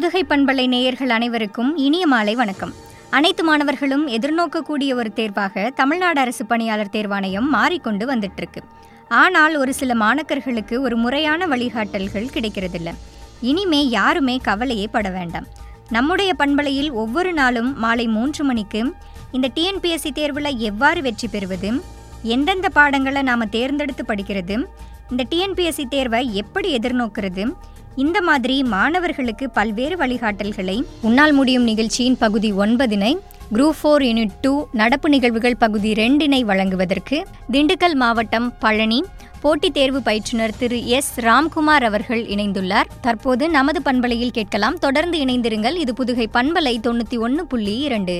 புதுகை பண்பலை நேயர்கள் அனைவருக்கும் இனிய மாலை வணக்கம் அனைத்து மாணவர்களும் எதிர்நோக்கக்கூடிய ஒரு தேர்வாக தமிழ்நாடு அரசு பணியாளர் தேர்வாணையம் மாறிக்கொண்டு வந்துட்டு இருக்கு ஆனால் ஒரு சில மாணக்கர்களுக்கு ஒரு முறையான வழிகாட்டல்கள் கிடைக்கிறதில்ல இனிமே யாருமே கவலையே பட வேண்டாம் நம்முடைய பண்பலையில் ஒவ்வொரு நாளும் மாலை மூன்று மணிக்கு இந்த டிஎன்பிஎஸ்சி தேர்வில் எவ்வாறு வெற்றி பெறுவது எந்தெந்த பாடங்களை நாம் தேர்ந்தெடுத்து படிக்கிறது இந்த டிஎன்பிஎஸ்சி தேர்வை எப்படி எதிர்நோக்கிறது இந்த மாதிரி மாணவர்களுக்கு பல்வேறு வழிகாட்டல்களை உன்னால் முடியும் நிகழ்ச்சியின் பகுதி ஒன்பதினை குரூப் ஃபோர் யூனிட் டூ நடப்பு நிகழ்வுகள் பகுதி ரெண்டினை வழங்குவதற்கு திண்டுக்கல் மாவட்டம் பழனி போட்டித் தேர்வு பயிற்றுனர் திரு எஸ் ராம்குமார் அவர்கள் இணைந்துள்ளார் தற்போது நமது பண்பலையில் கேட்கலாம் தொடர்ந்து இணைந்திருங்கள் இது புதுகை பண்பலை தொண்ணூற்றி ஒன்று புள்ளி இரண்டு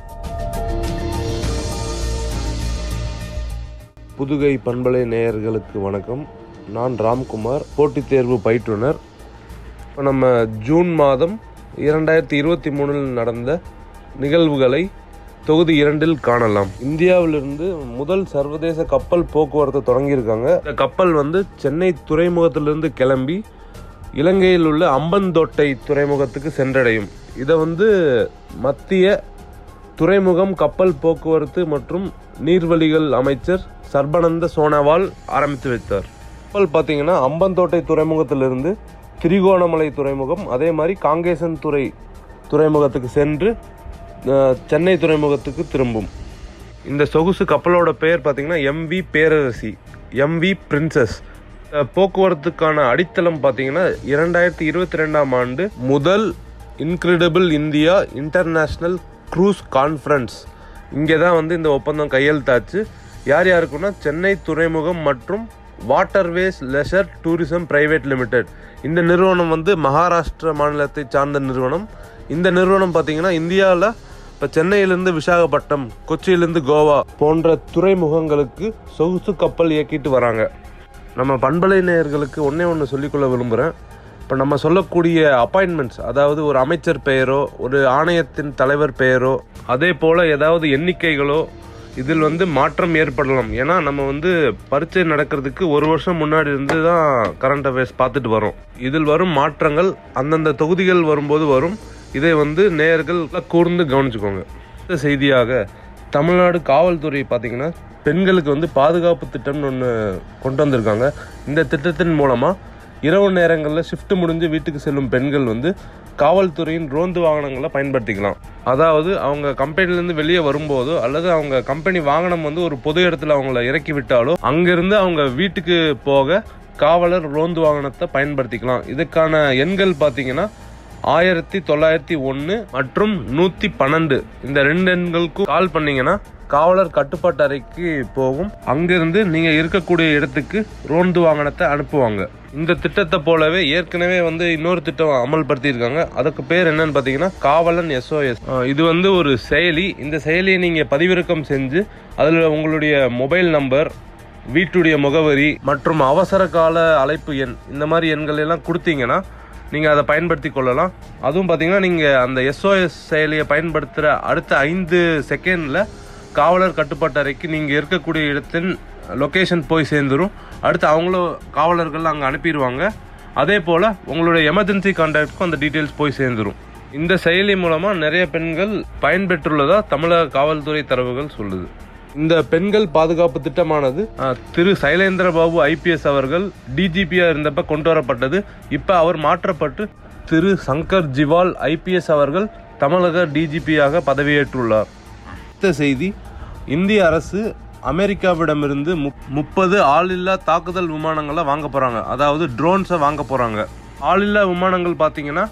புதுகை பண்பலை நேயர்களுக்கு வணக்கம் நான் ராம்குமார் போட்டித் தேர்வு பயிற்றுனர் இப்போ நம்ம ஜூன் மாதம் இரண்டாயிரத்தி இருபத்தி மூணில் நடந்த நிகழ்வுகளை தொகுதி இரண்டில் காணலாம் இந்தியாவிலிருந்து முதல் சர்வதேச கப்பல் போக்குவரத்து தொடங்கியிருக்காங்க இந்த கப்பல் வந்து சென்னை துறைமுகத்திலிருந்து கிளம்பி இலங்கையில் உள்ள அம்பந்தோட்டை துறைமுகத்துக்கு சென்றடையும் இதை வந்து மத்திய துறைமுகம் கப்பல் போக்குவரத்து மற்றும் நீர்வழிகள் அமைச்சர் சர்பானந்த சோனோவால் ஆரம்பித்து வைத்தார் கப்பல் பார்த்தீங்கன்னா அம்பந்தோட்டை துறைமுகத்திலிருந்து திரிகோணமலை துறைமுகம் அதே மாதிரி காங்கேசன் துறை துறைமுகத்துக்கு சென்று அஹ், சென்னை துறைமுகத்துக்கு திரும்பும் இந்த சொகுசு கப்பலோட பெயர் பார்த்தீங்கன்னா எம்வி பேரரசி எம்வி பிரின்சஸ் அஹ், போக்குவரத்துக்கான அடித்தளம் பார்த்தீங்கன்னா இரண்டாயிரத்தி இருபத்தி ரெண்டாம் ஆண்டு முதல் incredible India international cruise conference இங்கே தான் வந்து இந்த ஒப்பந்தம் கையெழுத்தாச்சு யார் யாருக்குன்னா சென்னை துறைமுகம் மற்றும் waterways leisure tourism private limited இந்த நிறுவனம் வந்து மகாராஷ்டிரா மாநிலத்தை சார்ந்த நிறுவனம் இந்த நிறுவனம் பார்த்தீங்கன்னா இந்தியாவில் இப்போ சென்னையிலேருந்து விசாகப்பட்டினம் கொச்சியிலேருந்து கோவா போன்ற துறைமுகங்களுக்கு சொகுசு கப்பல் இயக்கிட்டு வராங்க நம்ம பண்பலை நேயர்களுக்கு ஒன்றே ஒன்று சொல்லிக்கொள்ள விரும்புகிறேன் இப்போ நம்ம சொல்லக்கூடிய அப்பாயின்மெண்ட்ஸ் அதாவது ஒரு அமைச்சர் பெயரோ ஒரு ஆணையத்தின் தலைவர் பெயரோ அதே போல் ஏதாவது எண்ணிக்கைகளோ இதில் வந்து மாற்றம் ஏற்படலாம் ஏன்னா நம்ம வந்து பரீட்சை நடக்கிறதுக்கு ஒரு வருஷம் முன்னாடி இருந்து தான் கரண்ட் அஃபேர்ஸ் பார்த்துட்டு வரோம் இதில் வரும் மாற்றங்கள் அந்தந்த தொகுதிகள் வரும்போது வரும் இதை வந்து நேயர்கள் கூர்ந்து கவனிச்சுக்கோங்க அடுத்த செய்தியாக தமிழ்நாடு காவல்துறை பார்த்தீங்கன்னா பெண்களுக்கு வந்து பாதுகாப்பு திட்டம்னு ஒன்று கொண்டு வந்திருக்காங்க இந்த திட்டத்தின் மூலமாக இரவு நேரங்களில் ஷிஃப்ட் முடிஞ்சு வீட்டுக்கு செல்லும் பெண்கள் வந்து காவல்துறையின் ரோந்து வாகனங்களை பயன்படுத்திக்கலாம் அதாவது அவங்க கம்பெனிலேருந்து வெளியே வரும்போதோ அல்லது அவங்க கம்பெனி வாகனம் வந்து ஒரு பொது இடத்துல அவங்கள இறக்கி விட்டாலோ அங்கிருந்து அவங்க வீட்டுக்கு போக காவலர் ரோந்து வாகனத்தை பயன்படுத்திக்கலாம் இதுக்கான எண்கள் பார்த்தீங்கன்னா ஆயிரத்தி தொள்ளாயிரத்தி ஒன்று மற்றும் நூற்றி பன்னெண்டு இந்த ரெண்டு எண்களுக்கும் கால் பண்ணீங்கன்னா காவலர் கட்டுப்பாட்டு அறைக்கு போகும் அங்கிருந்து நீங்க இருக்கக்கூடிய இடத்துக்கு ரோந்து வாகனத்தை அனுப்புவாங்க இந்த திட்டத்தை போலவே ஏற்கனவே வந்து இன்னொரு திட்டம் அமல்படுத்தியிருக்காங்க அதுக்கு பேர் என்னன்னு பார்த்தீங்கன்னா காவலன் எஸ்ஓஎஸ் இது வந்து ஒரு செயலி இந்த செயலியை நீங்க பதிவிறக்கம் செஞ்சு அதில் உங்களுடைய மொபைல் நம்பர் வீட்டுடைய முகவரி மற்றும் அவசர கால அழைப்பு எண் இந்த மாதிரி எண்கள் எல்லாம் கொடுத்தீங்கன்னா நீங்கள் அதை பயன்படுத்தி கொள்ளலாம் அதுவும் பார்த்தீங்கன்னா நீங்கள் அந்த எஸ்ஓஎஸ் செயலியை பயன்படுத்துகிற அடுத்த ஐந்து செகண்டில் காவலர் கட்டுப்பாட்டு அறைக்கு நீங்கள் இருக்கக்கூடிய இடத்தின் லொக்கேஷன் போய் சேர்ந்துரும் அடுத்து அவங்களும் காவலர்கள் அங்கே அனுப்பிடுவாங்க அதே போல் உங்களுடைய எமர்ஜென்சி கான்டாக்டுக்கும் அந்த டீட்டெயில்ஸ் போய் சேர்ந்துரும் இந்த செயலி மூலமாக நிறைய பெண்கள் பயன்பெற்றுள்ளதா தமிழக காவல்துறை தரவுகள் சொல்லுது இந்த பெண்கள் பாதுகாப்பு திட்டமானது அஹ், திரு சைலேந்திர பாபு ஐபிஎஸ் அவர்கள் டிஜிபியா இருந்தப்ப கொண்டு வரப்பட்டது இப்ப அவர் மாற்றப்பட்டு திரு சங்கர் ஜிவால் ஐபிஎஸ் அவர்கள் தமிழக டிஜிபியாக பதவியேற்றுள்ளார் அடுத்த செய்தி இந்திய அரசு அமெரிக்காவிடமிருந்து முப்- முப்பது ஆளில்லா தாக்குதல் விமானங்களை வாங்க போறாங்க அதாவது ட்ரோன்ஸை வாங்க போறாங்க ஆளில்லா விமானங்கள் பார்த்தீங்கன்னா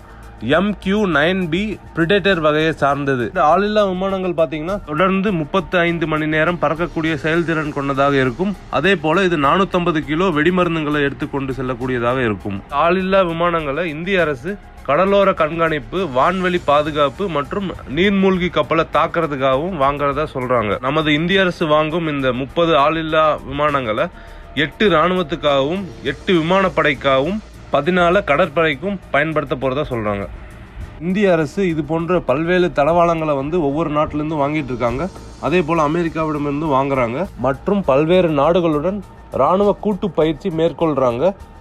MQ நைன் பி பிரிடேட்டர் வகையை சார்ந்தது இந்த ஆளில்லா விமானங்கள் பார்த்தீங்கன்னா தொடர்ந்து முப்பத்தி ஐந்து மணி நேரம் பறக்கக்கூடிய செயல்திறன் கொண்டதாக இருக்கும் அதே போல இது 450 கிலோ வெடிமருந்துகளை எடுத்துக்கொண்டு செல்லக்கூடியதாக இருக்கும் ஆளில்லா விமானங்களை இந்திய அரசு கடலோர கண்காணிப்பு வான்வெளி பாதுகாப்பு மற்றும் நீர்மூழ்கி கப்பலை தாக்குறதுக்காகவும் வாங்குறதா சொல்றாங்க நமது இந்திய அரசு வாங்கும் இந்த முப்பது ஆளில்லா விமானங்களை எட்டு ராணுவத்துக்காகவும் எட்டு விமானப்படைக்காகவும் பதினாலு கடற்படைக்கும் பயன்படுத்த போறதா சொல்றாங்க இந்திய அரசு இது போன்ற பல்வேறு தளவாளங்களை வந்து ஒவ்வொரு நாட்டிலிருந்து வாங்கிட்டு இருக்காங்க அதே போல அமெரிக்காவிடமிருந்து வாங்குறாங்க மற்றும் பல்வேறு நாடுகளுடன் ராணுவ கூட்டு பயிற்சி மேற்கொள்றாங்க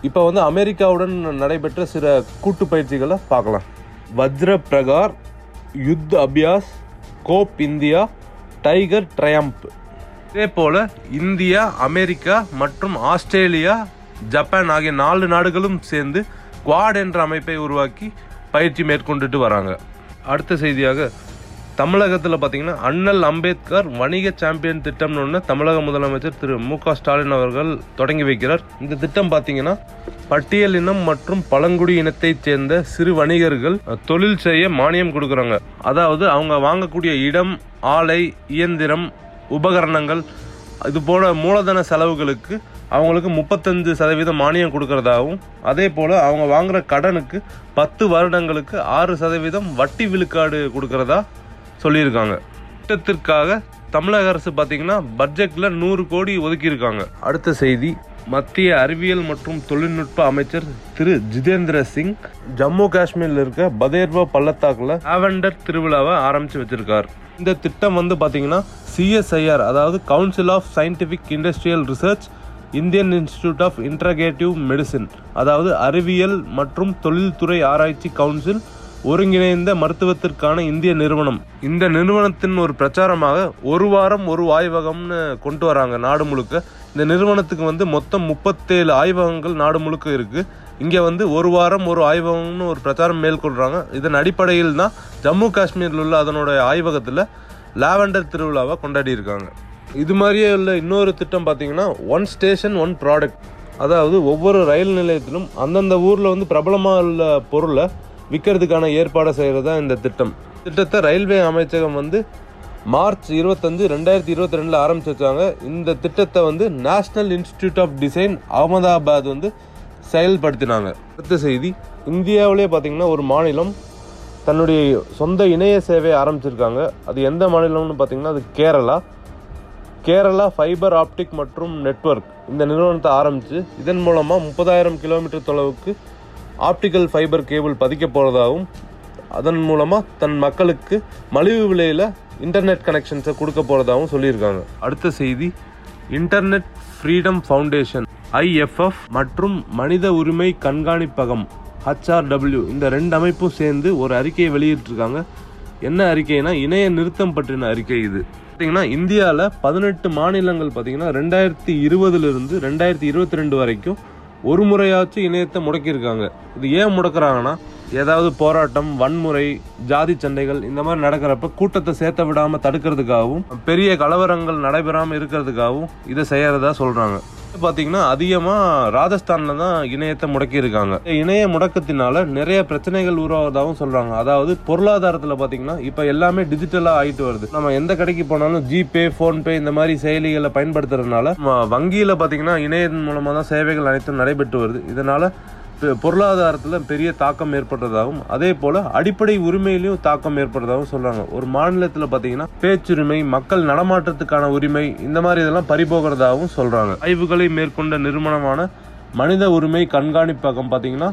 இப்போ வந்து அமெரிக்காவுடன் நடைபெற்ற சில கூட்டு பயிற்சிகளை பார்க்கலாம் Vajra Prahar Yudh Abhyas Cope India Tiger Triumph இதே போல இந்தியா அமெரிக்கா மற்றும் ஆஸ்திரேலியா ஜப்பான் ஆகிய நாலு நாடுகளும் சேர்ந்து குவாட் என்ற அமைப்பை உருவாக்கி பயிற்சி மேற்கொண்டுட்டு வராங்க அடுத்த செய்தியாக தமிழகத்தில் பார்த்தீங்கன்னா அண்ணல் அம்பேத்கர் வணிக சாம்பியன் திட்டம்னு ஒன்று தமிழக முதலமைச்சர் திரு மு க ஸ்டாலின் அவர்கள் தொடங்கி வைக்கிறார் இந்த திட்டம் பார்த்தீங்கன்னா பட்டியல் இனம் மற்றும் பழங்குடி இனத்தைச் சேர்ந்த சிறு வணிகர்கள் அஹ், தொழில் செய்ய மானியம் கொடுக்குறாங்க அதாவது அவங்க வாங்கக்கூடிய இடம் ஆலை இயந்திரம் உபகரணங்கள் இது போல மூலதன செலவுகளுக்கு அவங்களுக்கு முப்பத்தஞ்சு சதவீதம் மானியம் கொடுக்கறதாகவும் அதே போல் அவங்க வாங்குற கடனுக்கு பத்து வருடங்களுக்கு ஆறு சதவீதம் வட்டி விழுக்காடு கொடுக்கறதா சொல்லியிருக்காங்க திட்டத்திற்காக தமிழக அரசு பார்த்தீங்கன்னா பட்ஜெட்டில் நூறு கோடி ஒதுக்கியிருக்காங்க அடுத்த செய்தி மத்திய அறிவியல் மற்றும் தொழில்நுட்ப அமைச்சர் திரு ஜிதேந்திர சிங் ஜம்மு காஷ்மீரில் இருக்க பதேர்வா பள்ளத்தாக்கில் லாவெண்டர் திருவிழாவை ஆரம்பித்து வச்சிருக்கார் இந்த திட்டம் வந்து பார்த்தீங்கன்னா சிஎஸ்ஐஆர் அதாவது Council of Scientific Industrial Research Indian Institute of Integrative Medicine அதாவது அறிவியல் மற்றும் தொழில்துறை ஆராய்ச்சி கவுன்சில் ஒருங்கிணைந்த மருத்துவத்திற்கான இந்திய நிறுவனம் இந்த நிறுவனத்தின் ஒரு பிரச்சாரமாக ஒரு வாரம் ஒரு ஆய்வகம்னு கொண்டு வராங்க நாடு முழுக்க இந்த நிறுவனத்துக்கு வந்து மொத்தம் முப்பத்தேழு ஆய்வகங்கள் நாடு முழுக்க இருக்கு இங்கே வந்து ஒரு வாரம் ஒரு ஆய்வகம்னு ஒரு பிரச்சாரம் மேற்கொள்றாங்க இதன் அடிப்படையில் தான் ஜம்மு காஷ்மீரில் உள்ள அதனுடைய ஆய்வகத்தில் லாவெண்டர் திருவிழாவை கொண்டாடி இருக்காங்க இது மாதிரியே உள்ள இன்னொரு திட்டம் பார்த்தீங்கன்னா ஒன் ஸ்டேஷன் ஒன் ப்ராடக்ட் அதாவது ஒவ்வொரு ரயில் நிலையத்திலும் அந்தந்த ஊரில் வந்து பிரபலமாக உள்ள பொருளை விற்கிறதுக்கான ஏற்பாடை செய்கிறது தான் இந்த திட்டம் திட்டத்தை ரயில்வே அமைச்சகம் வந்து மார்ச் இருபத்தஞ்சு ரெண்டாயிரத்தி இருபத்தி ரெண்டில் ஆரம்பிச்சு வச்சாங்க இந்த திட்டத்தை வந்து National Institute of Design Ahmedabad வந்து செயல்படுத்தினாங்க அடுத்த செய்தி இந்தியாவிலே பார்த்தீங்கன்னா ஒரு மாநிலம் தன்னுடைய சொந்த இணைய சேவையை ஆரம்பிச்சிருக்காங்க அது எந்த மாநிலம்னு பார்த்தீங்கன்னா அது கேரளா கேரளா ஃபைபர் ஆப்டிக் மற்றும் நெட்வொர்க் இந்த நிறுவனத்தை ஆரம்பித்து இதன் மூலமாக முப்பதாயிரம் கிலோமீட்டர் தொலைவுக்கு ஆப்டிக்கல் ஃபைபர் கேபிள் பதிக்க போகிறதாகவும் அதன் மூலமாக தன் மக்களுக்கு மலிவு விலையில் இன்டர்நெட் கனெக்ஷன்ஸை கொடுக்க போகிறதாகவும் சொல்லியிருக்காங்க அடுத்த செய்தி இன்டர்நெட் ஃப்ரீடம் ஃபவுண்டேஷன் ஐஎஃப்எஃப் மற்றும் மனித உரிமை கண்காணிப்பகம் ஹச்ஆர்டபிள்யூ இந்த ரெண்டு அமைப்பும் சேர்ந்து ஒரு அறிக்கையை வெளியிட்டிருக்காங்க என்ன அறிக்கைனா இணைய நிறுத்தம் பற்றின அறிக்கை இது பார்த்தீங்கன்னா இந்தியாவில் பதினெட்டு மாநிலங்கள் பார்த்தீங்கன்னா ரெண்டாயிரத்தி இருபதுலேருந்து ரெண்டாயிரத்தி இருபத்தி ரெண்டு வரைக்கும் ஒரு முறையாச்சும் இணையத்தை முடக்கியிருக்காங்க இது ஏன் முடக்குறாங்கன்னா ஏதாவது போராட்டம் வன்முறை ஜாதி சண்டைகள் இந்த மாதிரி நடக்கிறப்ப கூட்டத்தை சேர்த்த விடாமல் தடுக்கிறதுக்காகவும் பெரிய கலவரங்கள் நடைபெறாமல் இருக்கிறதுக்காகவும் இதை செய்யறதா சொல்கிறாங்க பார்த்தீங்கன்னா அதிகமாக ராஜஸ்தானில் தான் இணையத்தை முடக்கியிருக்காங்க இணைய முடக்கத்தினால நிறைய பிரச்சனைகள் உருவாவதாகவும் சொல்கிறாங்க அதாவது பொருளாதாரத்தில் பார்த்தீங்கன்னா இப்போ எல்லாமே டிஜிட்டலாக ஆயிட்டு வருது நம்ம எந்த கடைக்கு போனாலும் ஜிபே ஃபோன்பே இந்த மாதிரி செயலிகளை பயன்படுத்துறதுனால வங்கியில் பார்த்தீங்கன்னா இணையத்தின் மூலமாக தான் சேவைகள் அனைத்தும் நடைபெற்று வருது இதனால பெ- பொருளாதாரத்துல பெரிய தாக்கம் ஏற்பட்டதாகவும் அதே போல அடிப்படை உரிமையிலையும் தாக்கம் ஏற்பட்டதாகவும் சொல்றாங்க ஒரு மாநிலத்துல பாத்தீங்கன்னா பேச்சுரிமை மக்கள் நடமாட்டத்துக்கான உரிமை இந்த மாதிரி இதெல்லாம் பறிபோகிறதாகவும் சொல்றாங்க ஆய்வுகளை மேற்கொண்ட நிறுவனமான மனித உரிமை கண்காணிப்பகம் பாத்தீங்கன்னா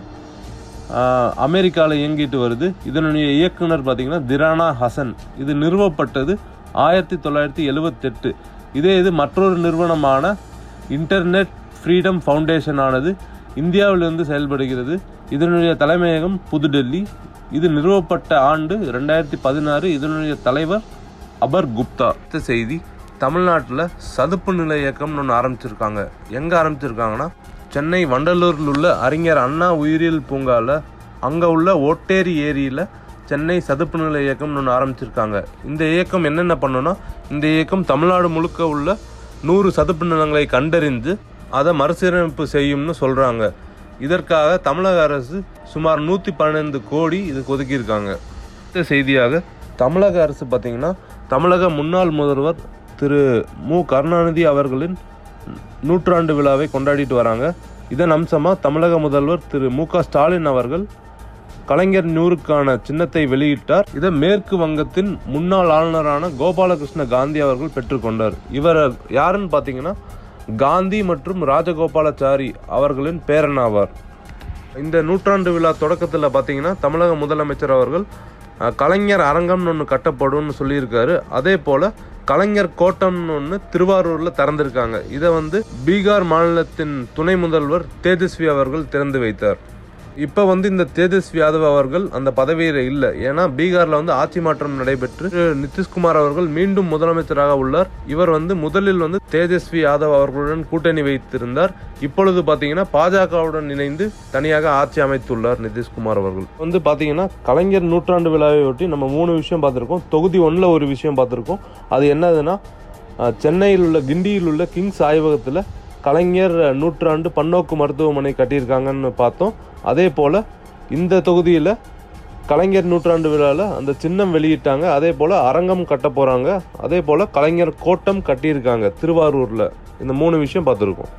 அமெரிக்காவில் இயங்கிட்டு வருது இதனுடைய இயக்குனர் பார்த்தீங்கன்னா திரானா ஹசன் இது நிறுவப்பட்டது ஆயிரத்தி தொள்ளாயிரத்தி எழுவத்தெட்டு இதே இது மற்றொரு நிறுவனமான இன்டர்நெட் ஃப்ரீடம் ஃபவுண்டேஷன் ஆனது இந்தியாவிலிருந்து செயல்படுகிறது இதனுடைய தலைமையகம் புதுடெல்லி இது நிறுவப்பட்ட ஆண்டு ரெண்டாயிரத்தி பதினாறு இதனுடைய தலைவர் அபர் குப்தா அடுத்த செய்தி தமிழ்நாட்டில் சதுப்பு நில இயக்கம்னு ஒன்று ஆரம்பிச்சிருக்காங்க எங்கே ஆரம்பிச்சிருக்காங்கன்னா சென்னை வண்டலூரில் உள்ள அறிஞர் அண்ணா உயிரியல் பூங்காவில் அங்கே உள்ள ஒட்டேரி ஏரியில் சென்னை சதுப்பு நில இயக்கம்னு ஒன்று ஆரம்பிச்சிருக்காங்க இந்த இயக்கம் என்னென்ன பண்ணுன்னா இந்த இயக்கம் தமிழ்நாடு முழுக்க உள்ள நூறு சதுப்பு நிலங்களை கண்டறிந்து அதை மறுசீரமைப்பு செய்யும்னு சொல்கிறாங்க இதற்காக தமிழக அரசு சுமார் நூற்றி பன்னெண்டு கோடி இதுக்கு ஒதுக்கியிருக்காங்க அடுத்த செய்தியாக தமிழக அரசு பார்த்திங்கன்னா தமிழக முன்னாள் முதல்வர் திரு மு கருணாநிதி அவர்களின் நூற்றாண்டு விழாவை கொண்டாடிட்டு வராங்க இதன் அம்சமாக தமிழக முதல்வர் திரு மு க ஸ்டாலின் அவர்கள் கலைஞர் நூறுக்கான சின்னத்தை வெளியிட்டார் இதை மேற்கு வங்கத்தின் முன்னாள் ஆளுநரான கோபாலகிருஷ்ண காந்தி அவர்கள் பெற்றுக்கொண்டார் இவர் யாருன்னு பார்த்தீங்கன்னா காந்தி மற்றும் ராஜகோபாலாச்சாரி அவர்களின் பேரனாவார் இந்த நூற்றாண்டு விழா தொடக்கத்தில் பார்த்தீங்கன்னா தமிழக முதலமைச்சர் அவர்கள் அஹ், கலைஞர் அரங்கம்னு ஒன்று கட்டப்படும்னு சொல்லியிருக்காரு அதே போல் கலைஞர் கோட்டம்னு ஒன்று திருவாரூரில் திறந்திருக்காங்க இதை வந்து பீகார் மாநிலத்தின் துணை முதல்வர் தேஜஸ்வி அவர்கள் திறந்து வைத்தார் இப்போ வந்து இந்த தேஜஸ்வி யாதவ் அவர்கள் அந்த பதவியில் இல்லை ஏன்னா பீகாரில் வந்து ஆட்சி மாற்றம் நடைபெற்று நிதிஷ்குமார் அவர்கள் மீண்டும் முதலமைச்சராக உள்ளார் இவர் வந்து முதலில் வந்து தேஜஸ்வி யாதவ் அவர்களுடன் கூட்டணி வைத்திருந்தார் இப்பொழுது பார்த்தீங்கன்னா பாஜகவுடன் இணைந்து தனியாக ஆட்சி அமைத்துள்ளார் நிதிஷ்குமார் அவர்கள் வந்து பார்த்தீங்கன்னா கலைஞர் நூற்றாண்டு விழாவை ஒட்டி நம்ம மூணு விஷயம் பார்த்துருக்கோம் தொகுதி ஒன்றில் ஒரு விஷயம் பார்த்துருக்கோம் அது என்னதுன்னா அஹ், சென்னையில் உள்ள கிண்டியில் உள்ள கிங்ஸ் ஆய்வகத்தில் கலைஞர் நூற்றாண்டு பன்னோக்கு மருத்துவமனை கட்டியிருக்காங்கன்னு பார்த்தோம் அதே போல் இந்த தொகுதியில் கலைஞர் நூற்றாண்டு விழாவில் அந்த சின்னம் வெளியிட்டாங்க அதே போல் அரங்கம் கட்ட போகிறாங்க அதே போல் கலைஞர் கோட்டம் கட்டியிருக்காங்க திருவாரூரில் இந்த மூணு விஷயம் பார்த்துருக்கோம்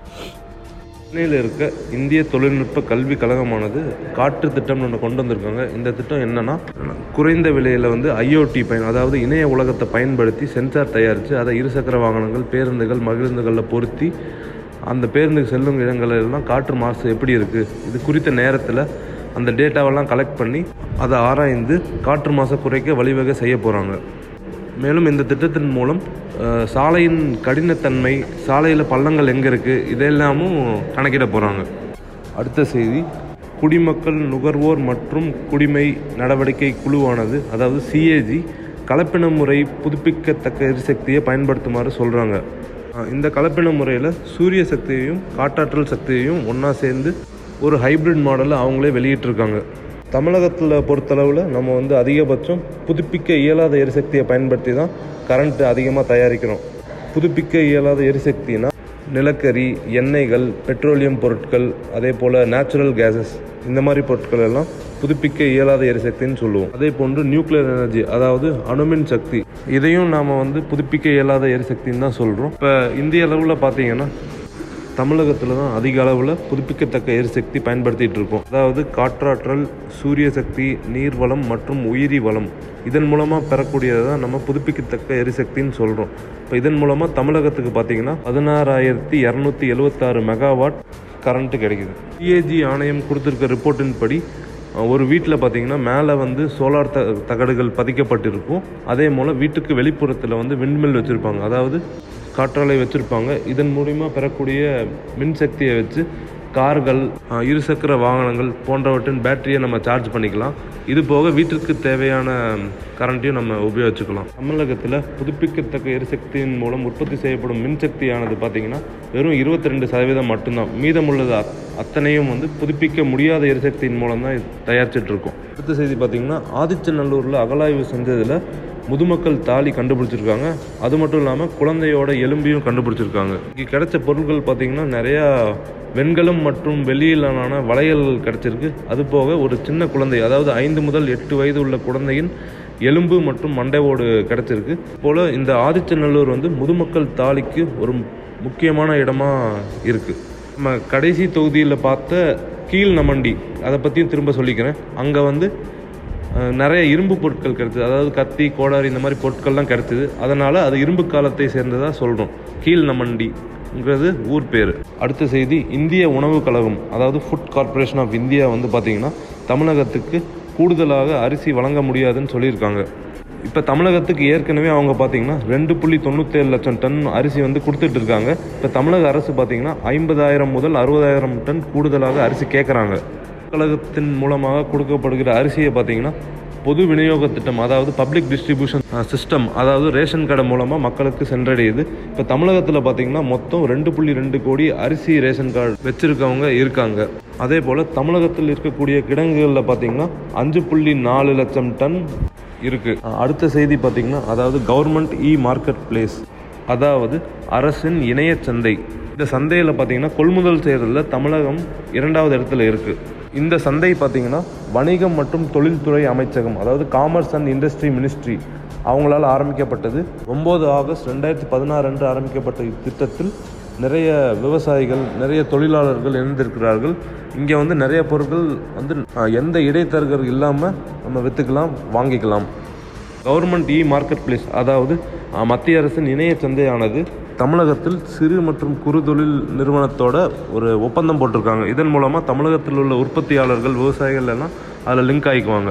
சென்னையில் இருக்க இந்திய தொழில்நுட்ப கல்வி கழகமானது காற்று திட்டம்னு ஒன்று கொண்டு வந்திருக்காங்க இந்த திட்டம் என்னன்னா குறைந்த விலையில் வந்து ஐஓடி பயன் அதாவது இணைய உலகத்தை பயன்படுத்தி சென்சார் தயாரித்து அதை இருசக்கர வாகனங்கள் பேருந்துகள் மகிழுந்துகளில் பொருத்தி அந்த பேருந்துக்கு செல்லும் இடங்கள்ல எல்லாம் காற்று மாசு எப்படி இருக்குது இது குறித்த நேரத்தில் அந்த டேட்டாவெல்லாம் கலெக்ட் பண்ணி அதை ஆராய்ந்து காற்று மாசை குறைக்க வழிவகை செய்ய போகிறாங்க மேலும் இந்த திட்டத்தின் மூலம் அஹ், சாலையின் கடினத்தன்மை சாலையில் பள்ளங்கள் எங்கே இருக்குது இதெல்லாமும் கணக்கிட போகிறாங்க அடுத்த செய்தி குடிமக்கள் நுகர்வோர் மற்றும் குடிமை நடவடிக்கை குழுவானது அதாவது சிஏஜி கலப்பின முறை புதுப்பிக்கத்தக்க எரிசக்தியை பயன்படுத்துமாறு சொல்கிறாங்க இந்த கலப்பின முறையில் சூரிய சக்தியையும் காட்டாற்றல் சக்தியையும் ஒன்றா சேர்ந்து ஒரு ஹைப்ரிட் மாடலை அவங்களே வெளியிட்டிருக்காங்க தமிழகத்தில் பொறுத்தளவில் நம்ம வந்து அதிகபட்சம் புதுப்பிக்க இயலாத எரிசக்தியை பயன்படுத்தி தான் கரண்ட் அதிகமாக தயாரிக்கிறோம் புதுப்பிக்க இயலாத எரிசக்தினா நிலக்கரி எண்ணெய்கள் பெட்ரோலியம் பொருட்கள் அதே போல் நேச்சுரல் கேஸஸ் இந்த மாதிரி பொருட்கள் எல்லாம் புதுப்பிக்க இயலாத எரிசக்தின்னு சொல்லுவோம் அதே போன்று நியூக்ளியர் எனர்ஜி அதாவது அணுமின் சக்தி இதையும் நாம் வந்து புதுப்பிக்க இயலாத எரிசக்தின்னு தான் சொல்கிறோம் இப்போ இந்திய அளவில் பார்த்தீங்கன்னா தமிழகத்தில் தான் அதிக அளவில் புதுப்பிக்கத்தக்க எரிசக்தி பயன்படுத்திகிட்டு இருக்கோம் அதாவது காற்றாற்றல் சூரிய சக்தி நீர்வளம் மற்றும் உயிரி வளம் இதன் மூலமாக பெறக்கூடியதை தான் நம்ம புதுப்பிக்கத்தக்க எரிசக்தின்னு சொல்கிறோம் இப்போ இதன் மூலமாக தமிழகத்துக்கு பார்த்தீங்கன்னா பதினாறாயிரத்தி இரநூத்தி எழுவத்தாறு மெகாவாட் கரண்ட்டு கிடைக்குது சிஏஜி ஆணையம் கொடுத்துருக்க ரிப்போர்ட்டின் படி அஹ், ஒரு வீட்டில் பார்த்தீங்கன்னா மேலே வந்து சோலார் த தகடுகள் பதிக்கப்பட்டிருக்கும் அதே போல் வீட்டுக்கு வெளிப்புறத்தில் வந்து விண்மில் வச்சுருப்பாங்க அதாவது காற்றாலை வச்சுருப்பாங்க இதன் மூலிமா பெறக்கூடிய மின்சக்தியை வச்சு கார்கள் அஹ், இருசக்கர வாகனங்கள் போன்றவற்றின் பேட்டரியை நம்ம சார்ஜ் பண்ணிக்கலாம் இது போக வீட்டிற்கு தேவையான கரண்ட்டையும் நம்ம உபயோகிச்சுக்கலாம் தமிழகத்தில் புதுப்பிக்கத்தக்க எரிசக்தியின் மூலம் உற்பத்தி செய்யப்படும் மின்சக்தியானது பார்த்திங்கன்னா வெறும் இருபத்தி ரெண்டு சதவீதம் மட்டும்தான் மீதமுள்ளது அத்- அத்தனையும் வந்து புதுப்பிக்க முடியாத எரிசக்தியின் மூலம் தான் தயாரிச்சிட்டு இருக்கோம் அடுத்த செய்தி பார்த்திங்கன்னா ஆதிச்சநல்லூரில் அகலாய்வு செஞ்சதில் முதுமக்கள் தாலி கண்டுபிடிச்சிருக்காங்க அது மட்டும் இல்லாமல் குழந்தையோட எலும்பையும் கண்டுபிடிச்சிருக்காங்க இங்கே கிடைச்ச பொருட்கள் பார்த்திங்கன்னா நிறையா வெண்கலம் மற்றும் வெள்ளியிலான வளையல்கள் கிடைச்சிருக்கு அது போக ஒரு சின்ன குழந்தை அதாவது ஐந்து முதல் எட்டு வயது உள்ள குழந்தையின் எலும்பு மற்றும் மண்டையோடு கிடைச்சிருக்கு போல் இந்த ஆதிச்சநல்லூர் வந்து முதுமக்கள் தாலிக்கு ஒரு முக்கியமான இடமா இருக்குது நம்ம கடைசி தொகுதியில் பார்த்த கீழ் நமண்டி அதை பற்றியும் திரும்ப சொல்லிக்கிறேன் அங்கே வந்து அஹ், நிறைய இரும்பு பொருட்கள் கிடைச்சது அதாவது கத்தி கோடாரி இந்த மாதிரி பொருட்கள்லாம் கிடைச்சது அதனால் அது இரும்பு காலத்தை சேர்ந்ததாக சொல்கிறோம் கீழ் நமண்டிங்கிறது ஊர் பேர் அடுத்த செய்தி இந்திய உணவுக் கழகம் அதாவது ஃபுட் கார்ப்பரேஷன் ஆஃப் இந்தியா வந்து பார்த்திங்கன்னா தமிழகத்துக்கு கூடுதலாக அரிசி வழங்க முடியாதுன்னு சொல்லியிருக்காங்க இப்போ தமிழகத்துக்கு ஏற்கனவே அவங்க பார்த்தீங்கன்னா ரெண்டு புள்ளி தொண்ணூத்தேழு லட்சம் டன் அரிசி வந்து கொடுத்துட்டு இருக்காங்க இப்போ தமிழக அரசு பார்த்தீங்கன்னா ஐம்பதாயிரம் முதல் அறுபதாயிரம் டன் கூடுதலாக அரிசி கேட்குறாங்க கழகத்தின் மூலமாக கொடுக்கப்படுகிற அரிசியை பார்த்தீங்கன்னா பொது விநியோக திட்டம் அதாவது பப்ளிக் டிஸ்ட்ரிபியூஷன் சிஸ்டம் அதாவது ரேஷன் கடை மூலமாக மக்களுக்கு சென்றடையுது இப்போ தமிழகத்தில் பார்த்தீங்கன்னா மொத்தம் ரெண்டு புள்ளி ரெண்டு கோடி அரிசி ரேஷன் கார்டு வச்சுருக்கவங்க இருக்காங்க அதே போல் தமிழகத்தில் இருக்கக்கூடிய கிடங்குகளில் பார்த்தீங்கன்னா அஞ்சு புள்ளி நாலு லட்சம் டன் இருக்கு அடுத்த செய்தி பார்த்தீங்கன்னா அதாவது கவர்மெண்ட் இ மார்க்கெட் பிளேஸ் அதாவது அரசின் இணைய சந்தை இந்த சந்தையில் பார்த்தீங்கன்னா கொள்முதல் செய்கிறதுல தமிழகம் இரண்டாவது இடத்துல இருக்கு இந்த சந்தை பார்த்தீங்கன்னா வணிகம் மற்றும் தொழில்துறை அமைச்சகம் அதாவது காமர்ஸ் அண்ட் இண்டஸ்ட்ரி மினிஸ்ட்ரி அவங்களால ஆரம்பிக்கப்பட்டது ஒம்பது ஆகஸ்ட் ரெண்டாயிரத்தி பதினாறு அன்று ஆரம்பிக்கப்பட்ட இத்திட்டத்தில் நிறைய விவசாயிகள் நிறைய தொழிலாளர்கள் இணைந்திருக்கிறார்கள் இங்கே வந்து நிறைய பொருட்கள் வந்து அஹ், எந்த இடைத்தரகர் இல்லாமல் நம்ம விற்றுக்கலாம் வாங்கிக்கலாம் கவர்மெண்ட் இ மார்க்கெட் பிளேஸ் அதாவது அஹ், மத்திய அரசின் இணைய சந்தையானது தமிழகத்தில் சிறு மற்றும் குறு தொழில் நிறுவனத்தோட ஒரு ஒப்பந்தம் போட்டிருக்காங்க இதன் மூலமாக தமிழகத்தில் உள்ள உற்பத்தியாளர்கள் விவசாயிகள் எல்லாம் அதில் லிங்க் ஆகிக்குவாங்க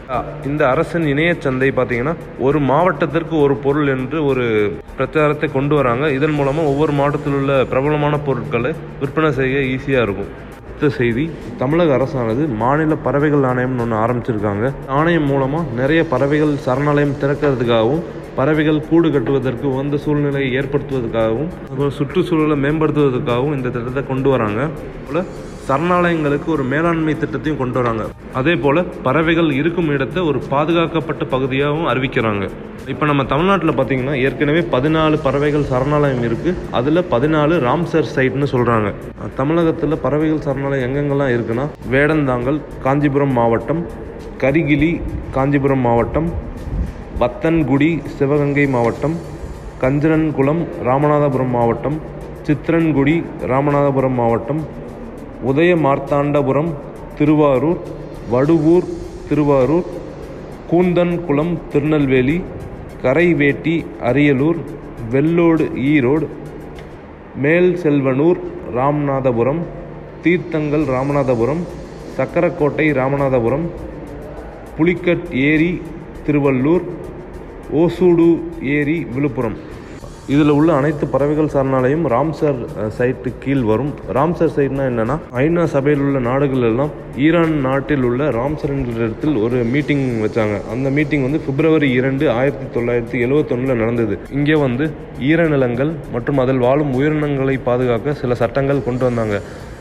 அஹ் இந்த அரசின் இணைய சந்தை பார்த்தீங்கன்னா ஒரு மாவட்டத்திற்கு ஒரு பொருள் என்று ஒரு பிரச்சாரத்தை கொண்டு வராங்க இதன் மூலமாக ஒவ்வொரு மாவட்டத்தில் உள்ள பிரபலமான பொருட்களை விற்பனை செய்ய ஈஸியாக இருக்கும் அடுத்த செய்தி தமிழக அரசானது மாநில பறவைகள் ஆணையம்னு ஒன்று ஆரம்பிச்சிருக்காங்க ஆணையம் மூலமாக நிறைய பறவைகள் சரணாலயம் திறக்கிறதுக்காகவும் பறவைகள் கூடு கட்டுவதற்கு உகந்த சூழ்நிலையை ஏற்படுத்துவதற்காகவும் அப்புறம் சுற்றுச்சூழலை மேம்படுத்துவதற்காகவும் இந்த திட்டத்தை கொண்டு வராங்க போல சரணாலயங்களுக்கு ஒரு மேலாண்மை திட்டத்தையும் கொண்டு வராங்க அதே போல் பறவைகள் இருக்கும் இடத்தை ஒரு பாதுகாக்கப்பட்ட பகுதியாகவும் அறிவிக்கிறாங்க இப்போ நம்ம தமிழ்நாட்டில் பார்த்தீங்கன்னா ஏற்கனவே பதினாலு பறவைகள் சரணாலயம் இருக்குது அதில் பதினாலு ராம்சர் சைட்னு சொல்கிறாங்க தமிழகத்தில் பறவைகள் சரணாலயம் எங்கெங்கெல்லாம் இருக்குன்னா வேடந்தாங்கல் காஞ்சிபுரம் மாவட்டம் கரிகிலி காஞ்சிபுரம் மாவட்டம் வத்தன்குடி சிவகங்கை மாவட்டம் கஞ்சரன்குளம் ராமநாதபுரம் மாவட்டம் சித்திரன்குடி ராமநாதபுரம் மாவட்டம் உதய மார்த்தாண்டபுரம் திருவாரூர் வடுவூர் திருவாரூர் கூந்தன்குளம் திருநெல்வேலி கரைவேட்டி அரியலூர் வெள்ளோடு ஈரோடு மேல் செல்வனூர் ராமநாதபுரம் தீர்த்தங்கல் ராமநாதபுரம் சக்கரக்கோட்டை ராமநாதபுரம் புலிக்கட் ஏரி திருவள்ளூர் ஓசூடு ஏரி விழுப்புரம் இதில் உள்ள அனைத்து பறவைகள் சரணாலயம் ராம்சர் அஹ், சைட்டு கீழ் வரும் ராம்சர் சைட்னா என்னன்னா ஐநா சபையில் உள்ள நாடுகள் எல்லாம் ஈரான் நாட்டில் உள்ள ராம்சர் என்ற இடத்தில் ஒரு மீட்டிங் வச்சாங்க அந்த மீட்டிங் வந்து பிப்ரவரி இரண்டு ஆயிரத்தி தொள்ளாயிரத்தி எழுவத்தொன்னில் நடந்தது இங்கே வந்து ஈரநிலங்கள் மற்றும் அதில் வாழும் உயிரினங்களை பாதுகாக்க சில சட்டங்கள் கொண்டு வந்தாங்க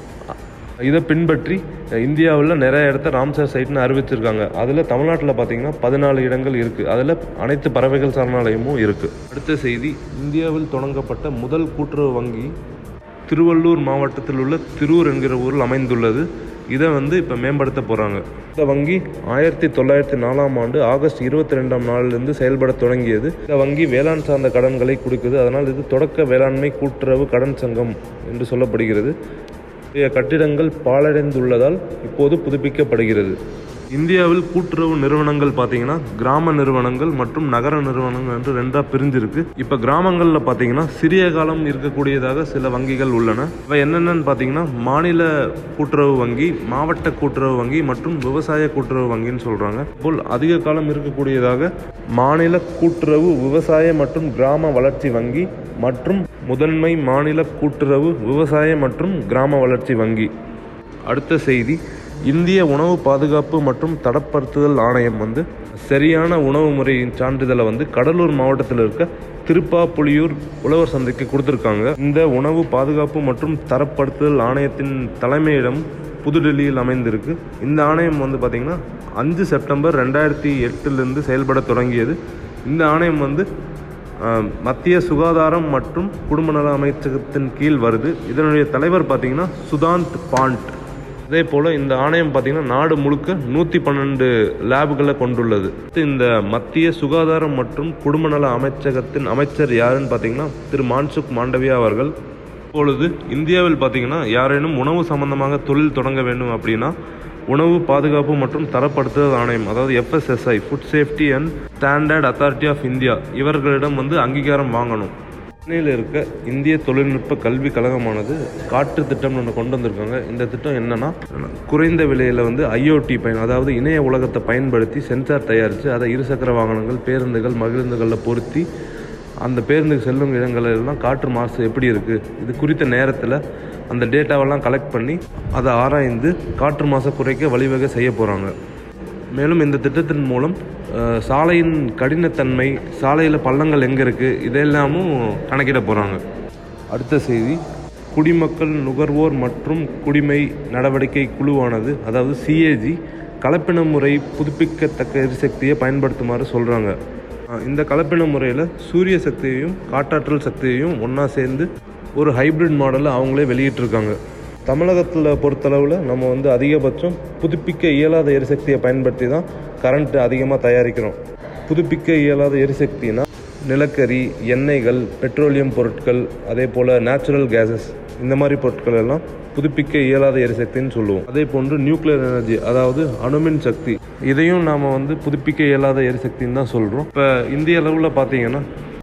இதை பின்பற்றி இந்தியாவில் நிறைய இடத்த ராம்சர் சைட்னு அறிவிச்சிருக்காங்க அதில் தமிழ்நாட்டில் பார்த்தீங்கன்னா பதினாலு இடங்கள் இருக்குது அதில் அனைத்து பறவைகள் சரணாலயமும் இருக்குது அடுத்த செய்தி இந்தியாவில் தொடங்கப்பட்ட முதல் கூட்டுறவு வங்கி திருவள்ளூர் மாவட்டத்தில் உள்ள திருவூர் என்கிற ஊரில் அமைந்துள்ளது இதை வந்து இப்போ மேம்படுத்த போகிறாங்க இந்த வங்கி ஆயிரத்தி தொள்ளாயிரத்தி நாலாம் ஆண்டு ஆகஸ்ட் இருபத்தி ரெண்டாம் நாளிலிருந்து செயல்பட தொடங்கியது இந்த வங்கி வேளாண் சார்ந்த கடன்களை கொடுக்குது அதனால் இது தொடக்க வேளாண்மை கூட்டுறவு கடன் சங்கம் என்று சொல்லப்படுகிறது புதிய கட்டிடங்கள் பாழடைந்துள்ளதால் இப்போது புதுப்பிக்கப்படுகிறது இந்தியாவில் கூட்டுறவு நிறுவனங்கள் பார்த்தீங்கன்னா கிராம நிறுவனங்கள் மற்றும் நகர நிறுவனங்கள் என்று ரெண்டாக பிரிஞ்சிருக்கு இப்போ கிராமங்களில் பார்த்தீங்கன்னா சிறிய காலம் இருக்கக்கூடியதாக சில வங்கிகள் உள்ளன இவை என்னென்னு பார்த்தீங்கன்னா மாநில கூட்டுறவு வங்கி மாவட்ட கூட்டுறவு வங்கி மற்றும் விவசாய கூட்டுறவு வங்கின்னு சொல்கிறாங்க போல் அதிக காலம் இருக்கக்கூடியதாக மாநில கூட்டுறவு விவசாய மற்றும் கிராம வளர்ச்சி வங்கி மற்றும் முதன்மை மாநில கூட்டுறவு விவசாய மற்றும் கிராம வளர்ச்சி வங்கி அடுத்த செய்தி இந்திய உணவு பாதுகாப்பு மற்றும் தடப்படுத்துதல் ஆணையம் வந்து சரியான உணவு முறையின் சான்றிதழை வந்து கடலூர் மாவட்டத்தில் இருக்க திருப்பாப்புலியூர் உழவர் சந்தைக்கு கொடுத்துருக்காங்க இந்த உணவு பாதுகாப்பு மற்றும் தரப்படுத்துதல் ஆணையத்தின் தலைமையிடம் புதுடெல்லியில் அமைந்திருக்கு இந்த ஆணையம் வந்து பார்த்திங்கன்னா அஞ்சு செப்டம்பர் ரெண்டாயிரத்தி எட்டுலேருந்து செயல்பட தொடங்கியது இந்த ஆணையம் வந்து ஆஹ், மத்திய சுகாதாரம் மற்றும் குடும்ப நல அமைச்சகத்தின் கீழ் வருது இதனுடைய தலைவர் பார்த்தீங்கன்னா சுதாந்த் பாண்ட் அதே போல் இந்த ஆணையம் பார்த்தீங்கன்னா நாடு முழுக்க நூற்றி பன்னெண்டு லேபுகளை கொண்டுள்ளது இந்த மத்திய சுகாதாரம் மற்றும் குடும்ப நல அமைச்சகத்தின் அமைச்சர் யாருன்னு பார்த்தீங்கன்னா திரு மான்சுக் மாண்டவியா அவர்கள் இப்பொழுது இந்தியாவில் பார்த்தீங்கன்னா யாரேனும் உணவு சம்பந்தமாக தொழில் தொடங்க வேண்டும் அப்படின்னா உணவு பாதுகாப்பு மற்றும் தரப்படுத்துதல் ஆணையம் அதாவது FSSAI Food Safety and Standard Authority of India இவர்களிடம் வந்து அங்கீகாரம் வாங்கணும் சென்னையில் இருக்க இந்திய தொழில்நுட்ப கல்வி கழகமானது காற்று திட்டம்னு ஒன்று கொண்டு வந்திருக்காங்க இந்த திட்டம் என்னன்னா குறைந்த விலையில் வந்து ஐஓடி பயன் அதாவது இணைய உலகத்தை பயன்படுத்தி சென்சார் தயாரித்து அதை இருசக்கர வாகனங்கள் பேருந்துகள் மகிழுந்துகளில் பொருத்தி அந்த பேருந்துக்கு செல்லும் இடங்கள்ல எல்லாம் காற்று மாசு எப்படி இருக்குது இது குறித்த நேரத்தில் அந்த டேட்டாவெல்லாம் கலெக்ட் பண்ணி அதை ஆராய்ந்து காற்று மாசை குறைக்க வழிவகை செய்ய போகிறாங்க மேலும் இந்த திட்டத்தின் மூலம் அஹ், சாலையின் கடினத்தன்மை சாலையில் பள்ளங்கள் எங்கே இருக்குது இதெல்லாமும் கணக்கிட போகிறாங்க அடுத்த செய்தி குடிமக்கள் நுகர்வோர் மற்றும் குடிமை நடவடிக்கை குழுவானது அதாவது சிஏஜி கலப்பின முறை புதுப்பிக்கத்தக்க எரிசக்தியை பயன்படுத்துமாறு சொல்கிறாங்க இந்த கலப்பின முறையில் சூரிய சக்தியையும் காற்றாற்றல் சக்தியையும் ஒன்றா சேர்ந்து ஒரு ஹைப்ரிட் மாடலை அவங்களே வெளியிட்டிருக்காங்க தமிழகத்தில் பொறுத்தளவில் நம்ம வந்து அதிகபட்சம் புதுப்பிக்க இயலாத எரிசக்தியை பயன்படுத்தி தான் கரண்ட் அதிகமாக தயாரிக்கிறோம் புதுப்பிக்க இயலாத எரிசக்தினா நிலக்கரி எண்ணெய்கள் பெட்ரோலியம் பொருட்கள் அதே போல் நேச்சுரல் கேஸஸ் இந்த மாதிரி பொருட்கள் எல்லாம் புதுப்பிக்க இயலாத எரிசக்தின்னு சொல்லுவோம் அதே போன்று நியூக்ளியர் எனர்ஜி அதாவது அணுமின் சக்தி இதையும் நாம் வந்து புதுப்பிக்க இயலாத எரிசக்தின்னு தான் சொல்கிறோம் இப்போ இந்திய அளவில் பார்த்தீங்கன்னா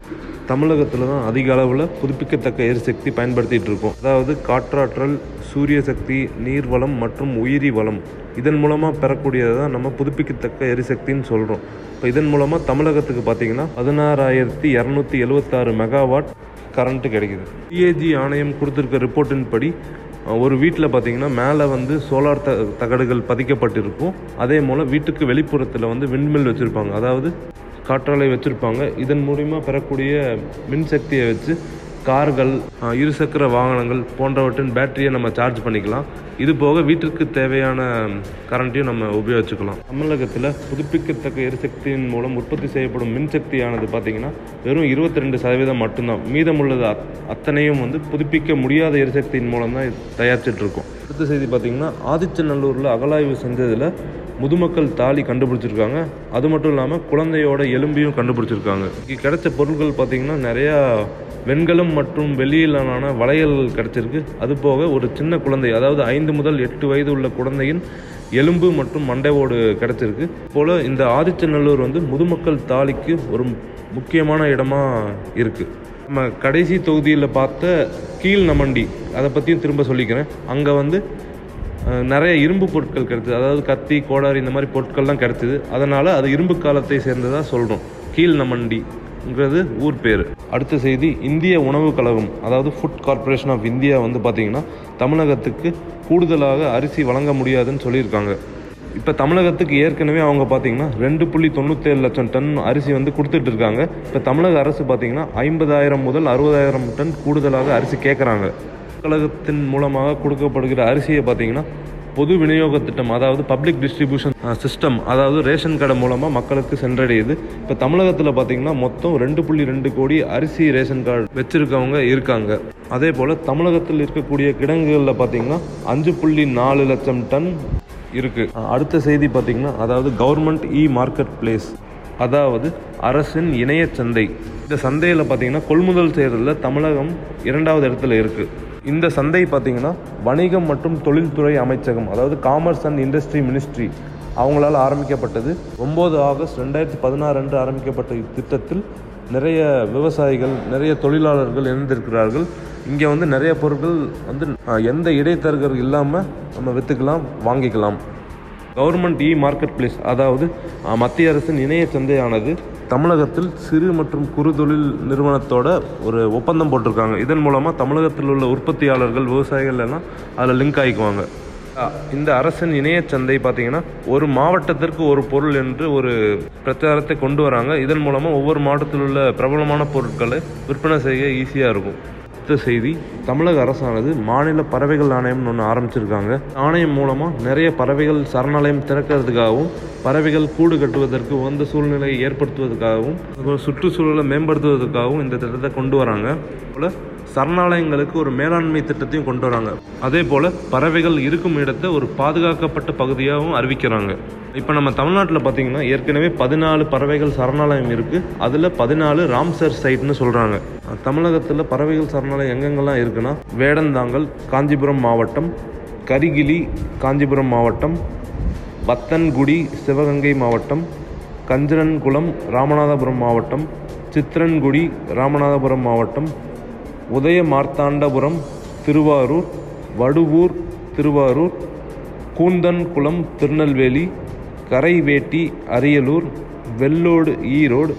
தமிழகத்தில் தான் அதிக அளவில் புதுப்பிக்கத்தக்க எரிசக்தி பயன்படுத்திகிட்டு இருக்கோம் அதாவது காற்றாற்றல் சூரிய சக்தி நீர்வளம் மற்றும் உயிரி வளம் இதன் மூலமாக பெறக்கூடியதை தான் நம்ம புதுப்பிக்கத்தக்க எரிசக்தின்னு சொல்கிறோம் இப்போ இதன் மூலமாக தமிழகத்துக்கு பார்த்தீங்கன்னா பதினாறாயிரத்தி இரநூத்தி எழுவத்தாறு மெகாவாட் கரண்ட்டு கிடைக்குது பிஏஜி ஆணையம் கொடுத்துருக்க ரிப்போர்ட்டின் படி அஹ், ஒரு வீட்டில் பார்த்தீங்கன்னா மேலே வந்து சோலார் த தகடுகள் பதிக்கப்பட்டிருக்கும் அதே போல் வீட்டுக்கு வெளிப்புறத்தில் வந்து விண்மில் வச்சுருப்பாங்க அதாவது காற்றாலை வச்சுருப்பாங்க இதன் மூலிமா பெறக்கூடிய மின்சக்தியை வச்சு கார்கள் அஹ், இருசக்கர வாகனங்கள் போன்றவற்றின் பேட்டரியை நம்ம சார்ஜ் பண்ணிக்கலாம் இது போக வீட்டிற்கு தேவையான கரண்ட்டையும் நம்ம உபயோகிச்சுக்கலாம் தமிழகத்தில் புதுப்பிக்கத்தக்க எரிசக்தியின் மூலம் உற்பத்தி செய்யப்படும் மின்சக்தியானது பார்த்திங்கன்னா வெறும் இருபத்தி ரெண்டு சதவீதம் மட்டும்தான் மீதமுள்ளது அத்- அத்தனையும் வந்து புதுப்பிக்க முடியாத எரிசக்தியின் மூலம் தான் தயாரிச்சிட்டு இருக்கோம் அடுத்த செய்தி பார்த்திங்கன்னா ஆதிச்சநல்லூரில் அகலாய்வு செஞ்சதில் முதுமக்கள் தாலி கண்டுபிடிச்சிருக்காங்க அது மட்டும் இல்லாமல் குழந்தையோட எலும்பையும் கண்டுபிடிச்சிருக்காங்க இங்கே கிடைச்ச பொருட்கள் பார்த்திங்கன்னா நிறையா வெண்கலம் மற்றும் வெள்ளியிலான வளையல் கிடைச்சிருக்கு அது போக ஒரு சின்ன குழந்தை அதாவது ஐந்து முதல் எட்டு வயது உள்ள குழந்தையின் எலும்பு மற்றும் மண்டையோடு கிடைச்சிருக்கு போல் இந்த ஆதிச்சநல்லூர் வந்து முதுமக்கள் தாலிக்கு ஒரு முக்கியமான இடமா இருக்குது நம்ம கடைசி தொகுதியில் பார்த்த கீழ் நமண்டி அதை பற்றியும் திரும்ப சொல்லிக்கிறேன் அங்கே வந்து அஹ், நிறைய இரும்பு பொருட்கள் கிடைச்சது அதாவது கத்தி கோடாரி இந்த மாதிரி பொருட்கள்லாம் கிடைச்சிது அதனால் அது இரும்பு காலத்தை சேர்ந்ததாக சொல்கிறோம் கீழ் நமண்டிங்கிறது ஊர் பேர் அடுத்த செய்தி இந்திய உணவுக் கழகம் அதாவது ஃபுட் கார்ப்பரேஷன் ஆஃப் இந்தியா வந்து பார்த்திங்கன்னா தமிழகத்துக்கு கூடுதலாக அரிசி வழங்க முடியாதுன்னு சொல்லியிருக்காங்க இப்போ தமிழகத்துக்கு ஏற்கனவே அவங்க பார்த்தீங்கன்னா ரெண்டு புள்ளி தொண்ணூத்தேழு லட்சம் டன் அரிசி வந்து கொடுத்துட்டு இருக்காங்க இப்போ தமிழக அரசு பார்த்தீங்கன்னா ஐம்பதாயிரம் முதல் அறுபதாயிரம் டன் கூடுதலாக அரிசி கேட்குறாங்க கழகத்தின் மூலமாக கொடுக்கப்படுகிற அரிசியை பார்த்தீங்கன்னா பொது விநியோக திட்டம் அதாவது பப்ளிக் டிஸ்ட்ரிபியூஷன் சிஸ்டம் அதாவது ரேஷன் கடை மூலமாக மக்களுக்கு சென்றடையுது இப்போ தமிழகத்தில் பார்த்தீங்கன்னா மொத்தம் ரெண்டு புள்ளி ரெண்டு கோடி அரிசி ரேஷன் கார்டு வச்சுருக்கவங்க இருக்காங்க அதே போல் தமிழகத்தில் இருக்கக்கூடிய கிடங்குகளில் பார்த்தீங்கன்னா அஞ்சு புள்ளி நாலு லட்சம் டன் இருக்கு அடுத்த செய்தி பார்த்தீங்கன்னா அதாவது கவர்மெண்ட் இ மார்க்கெட் பிளேஸ் அதாவது அரசின் இணைய சந்தை இந்த சந்தையில் பார்த்தீங்கன்னா கொள்முதல் செய்கிறதுல தமிழகம் இரண்டாவது இடத்துல இருக்கு இந்த சந்தை பார்த்தீங்கன்னா வணிகம் மற்றும் தொழில்துறை அமைச்சகம் அதாவது காமர்ஸ் அண்ட் இண்டஸ்ட்ரி மினிஸ்ட்ரி அவங்களால ஆரம்பிக்கப்பட்டது ஒம்பது ஆகஸ்ட் ரெண்டாயிரத்தி பதினாறு அன்று ஆரம்பிக்கப்பட்ட இத்திட்டத்தில் நிறைய விவசாயிகள் நிறைய தொழிலாளர்கள் இணைந்திருக்கிறார்கள் இங்கே வந்து நிறைய பொருட்கள் வந்து அஹ், எந்த இடைத்தரகர் இல்லாமல் நம்ம விற்றுக்கலாம் வாங்கிக்கலாம் கவர்மெண்ட் இ மார்க்கெட் பிளேஸ் அதாவது அஹ், மத்திய அரசின் இணைய சந்தையானது தமிழகத்தில் சிறு மற்றும் குறு தொழில் நிறுவனத்தோட ஒரு ஒப்பந்தம் போட்டிருக்காங்க இதன் மூலமாக தமிழகத்தில் உள்ள உற்பத்தியாளர்கள் விவசாயிகள் எல்லாம் அதில் லிங்க் ஆகிக்குவாங்க அஹ், இந்த அரசின் இணைய சந்தை பார்த்தீங்கன்னா ஒரு மாவட்டத்திற்கு ஒரு பொருள் என்று ஒரு பிரச்சாரத்தை கொண்டு வராங்க இதன் மூலமாக ஒவ்வொரு மாவட்டத்தில் உள்ள பிரபலமான பொருட்களை விற்பனை செய்ய ஈஸியாக இருக்கும் அடுத்த செய்தி தமிழக அரசானது மாநில பறவைகள் ஆணையம்னு ஒன்று ஆரம்பிச்சிருக்காங்க ஆணையம் மூலமாக நிறைய பறவைகள் சரணாலயம் திறக்கிறதுக்காகவும் பறவைகள் கூடு கட்டுவதற்கு உகந்த சூழ்நிலையை ஏற்படுத்துவதற்காகவும் அதுபோல சுற்றுச்சூழலை மேம்படுத்துவதற்காகவும் இந்த திட்டத்தை கொண்டு வராங்க போல சரணாலயங்களுக்கு ஒரு மேலாண்மை திட்டத்தையும் கொண்டு வராங்க அதே போல் பறவைகள் இருக்கும் இடத்தை ஒரு பாதுகாக்கப்பட்ட பகுதியாகவும் அறிவிக்கிறாங்க இப்போ நம்ம தமிழ்நாட்டில் பார்த்தீங்கன்னா ஏற்கனவே பதினாலு பறவைகள் சரணாலயம் இருக்குது அதில் பதினாலு ராம்சர் சைட்னு சொல்கிறாங்க தமிழகத்தில் பறவைகள் சரணாலயம் எங்கெங்கெல்லாம் இருக்குன்னா வேடந்தாங்கல் காஞ்சிபுரம் மாவட்டம் கரிகிலி காஞ்சிபுரம் மாவட்டம் பத்தன்குடி சிவகங்கை மாவட்டம் கஞ்சரன்குளம் ராமநாதபுரம் மாவட்டம் சித்திரன்குடி ராமநாதபுரம் மாவட்டம் உதய மார்த்தாண்டபுரம் திருவாரூர் வடுவூர் திருவாரூர் கூந்தன்குளம் திருநெல்வேலி கரைவேட்டி அரியலூர் வெள்ளோடு ஈரோடு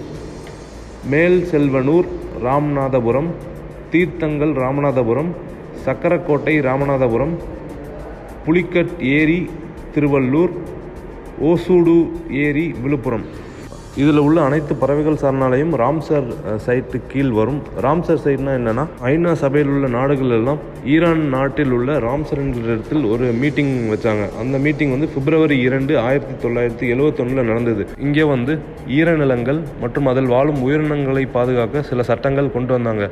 மேல் செல்வனூர் ராமநாதபுரம் தீர்த்தங்கல் ராமநாதபுரம் சக்கரக்கோட்டை ராமநாதபுரம் புலிக்கட் ஏரி திருவள்ளூர் ஓசூடு ஏரி விழுப்புரம் இதில் உள்ள அனைத்து பறவைகள் சரணாலயம் ராம்சர் அஹ், சைட்டு கீழ் வரும் ராம்சர் சைட்னா என்னன்னா ஐநா சபையில் உள்ள நாடுகள் எல்லாம் ஈரான் நாட்டில் உள்ள ராம்சர் என்கிற இடத்தில் ஒரு மீட்டிங் வச்சாங்க அந்த மீட்டிங் வந்து பிப்ரவரி இரண்டு ஆயிரத்தி தொள்ளாயிரத்தி எழுவத்தொன்னில் நடந்தது இங்கே வந்து ஈரநிலங்கள் மற்றும் அதில் வாழும் உயிரினங்களை பாதுகாக்க சில சட்டங்கள் கொண்டு வந்தாங்க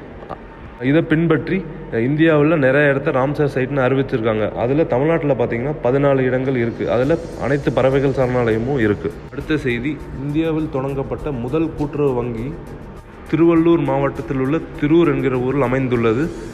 இதை பின்பற்றி இந்தியாவில் நிறைய இடத்த ராம்சர் சைட்னு அறிவிச்சிருக்காங்க அதில் தமிழ்நாட்டில் பார்த்தீங்கன்னா பதினாலு இடங்கள் இருக்குது அதில் அனைத்து பறவைகள் சரணாலயமும் இருக்குது அடுத்த செய்தி இந்தியாவில் தொடங்கப்பட்ட முதல் கூட்டுறவு வங்கி திருவள்ளூர் மாவட்டத்தில் உள்ள திருவூர் என்கிற ஊரில் அமைந்துள்ளது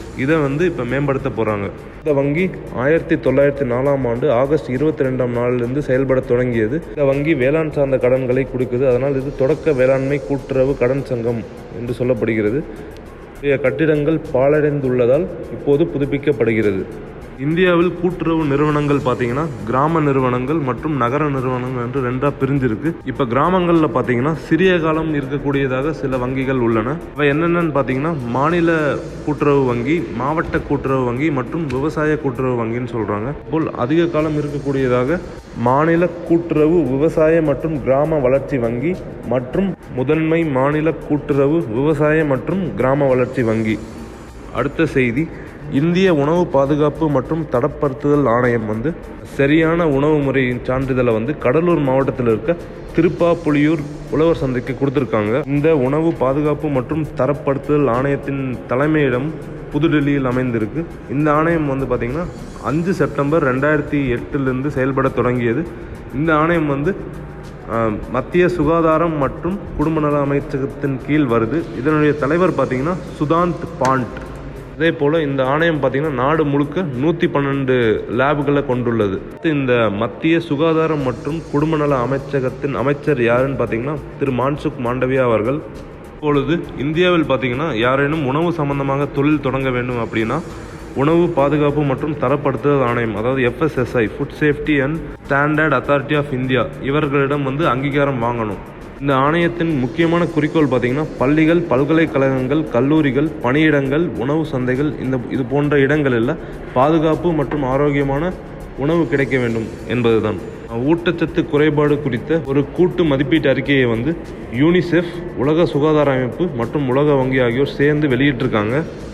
இதை வந்து இப்போ மேம்படுத்த போகிறாங்க இந்த வங்கி ஆயிரத்தி தொள்ளாயிரத்தி நாலாம் ஆண்டு ஆகஸ்ட் இருபத்தி ரெண்டாம் நாளிலிருந்து செயல்பட தொடங்கியது இந்த வங்கி வேளாண் சார்ந்த கடன்களை கொடுக்குது அதனால் இது தொடக்க வேளாண்மை கூட்டுறவு கடன் சங்கம் என்று சொல்லப்படுகிறது இன்றைய கட்டிடங்கள் பாழடைந்துள்ளதால் இப்போது புதுப்பிக்கப்படுகிறது இந்தியாவில் கூட்டுறவு நிறுவனங்கள் பார்த்தீங்கன்னா கிராம நிறுவனங்கள் மற்றும் நகர நிறுவனங்கள் என்று ரெண்டாக பிரிஞ்சிருக்கு இப்போ கிராமங்களில் பார்த்தீங்கன்னா சிறிய காலம் இருக்கக்கூடியதாக சில வங்கிகள் உள்ளன இவை என்னென்னு பார்த்தீங்கன்னா மாநில கூட்டுறவு வங்கி மாவட்ட கூட்டுறவு வங்கி மற்றும் விவசாய கூட்டுறவு வங்கின்னு சொல்கிறாங்க போல் அதிக காலம் இருக்கக்கூடியதாக மாநில கூட்டுறவு விவசாய மற்றும் கிராம வளர்ச்சி வங்கி மற்றும் முதன்மை மாநில கூட்டுறவு விவசாய மற்றும் கிராம வளர்ச்சி வங்கி அடுத்த செய்தி இந்திய உணவு பாதுகாப்பு மற்றும் தடப்படுத்துதல் ஆணையம் வந்து சரியான உணவு முறையின் சான்றிதழை வந்து கடலூர் மாவட்டத்தில் இருக்க திருப்பாப்புலியூர் உழவர் சந்தைக்கு கொடுத்துருக்காங்க இந்த உணவு பாதுகாப்பு மற்றும் தரப்படுத்துதல் ஆணையத்தின் தலைமையிடம் புதுடெல்லியில் அமைந்திருக்கு இந்த ஆணையம் வந்து பார்த்திங்கன்னா அஞ்சு செப்டம்பர் ரெண்டாயிரத்தி எட்டுலேருந்து செயல்பட தொடங்கியது இந்த ஆணையம் வந்து ஆஹ், மத்திய சுகாதாரம் மற்றும் குடும்ப நல அமைச்சகத்தின் கீழ் வருது இதனுடைய தலைவர் பார்த்தீங்கன்னா சுதாந்த் பாண்ட் அதே போல் இந்த ஆணையம் பார்த்தீங்கன்னா நாடு முழுக்க நூற்றி பன்னெண்டு லேபுகளை கொண்டுள்ளது இந்த மத்திய சுகாதாரம் மற்றும் குடும்ப நல அமைச்சகத்தின் அமைச்சர் யாருன்னு பார்த்தீங்கன்னா திரு மான்சுக் மாண்டவியா அவர்கள் இப்பொழுது இந்தியாவில் பார்த்தீங்கன்னா யாரேனும் உணவு சம்பந்தமாக தொழில் தொடங்க வேண்டும் அப்படின்னா உணவு பாதுகாப்பு மற்றும் தரப்படுத்துதல் ஆணையம் அதாவது FSSAI Food Safety and Standard Authority of India இவர்களிடம் வந்து அங்கீகாரம் வாங்கணும் இந்த ஆணையத்தின் முக்கியமான குறிக்கோள் பார்த்தீங்கன்னா பள்ளிகள் பல்கலைக்கழகங்கள் கல்லூரிகள் பணியிடங்கள் உணவு சந்தைகள் இந்த இது போன்ற இடங்களில் பாதுகாப்பு மற்றும் ஆரோக்கியமான உணவு கிடைக்க வேண்டும் என்பதுதான் ஊட்டச்சத்து குறைபாடு குறித்த ஒரு கூட்டு மதிப்பீட்டு அறிக்கையை வந்து யூனிசெஃப் உலக சுகாதார அமைப்பு மற்றும் உலக வங்கி ஆகியோர் சேர்ந்து வெளியிட்டிருக்காங்க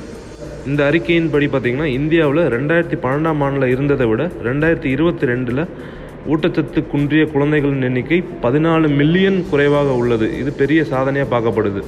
இந்த அறிக்கையின்படி பார்த்தீங்கன்னா இந்தியாவில் ரெண்டாயிரத்தி பன்னெண்டாம் ஆண்டில் இருந்ததை விட ரெண்டாயிரத்தி இருபத்தி ரெண்டில் ஊட்டச்சத்து குன்றிய குழந்தைகளின் எண்ணிக்கை பதினாலு மில்லியன் குறைவாக உள்ளது இது பெரிய சாதனையாக பார்க்கப்படுது